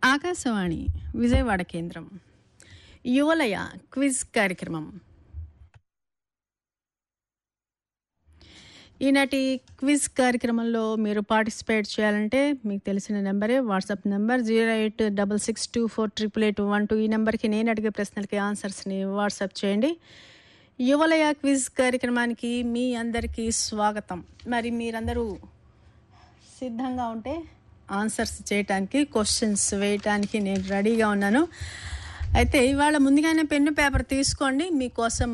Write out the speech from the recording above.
ఆకాశవాణి విజయవాడ కేంద్రం యువలయ క్విజ్ కార్యక్రమం ఈనాటి క్విజ్ కార్యక్రమంలో మీరు పార్టిసిపేట్ చేయాలంటే మీకు తెలిసిన నెంబరే WhatsApp number zero eight double six two four triple eight one two ఈ నెంబర్కి నేను అడిగే ప్రశ్నలకి ఆన్సర్స్ని వాట్సాప్ చేయండి యువలయ క్విజ్ కార్యక్రమానికి మీ అందరికీ స్వాగతం మరి మీరందరూ సిద్ధంగా ఉంటే ఆన్సర్స్ చేయటానికి క్వశ్చన్స్ వేయటానికి నేను రెడీగా ఉన్నాను అయితే ఇవాళ ముందుగానే పెన్ను పేపర్ తీసుకోండి మీకోసం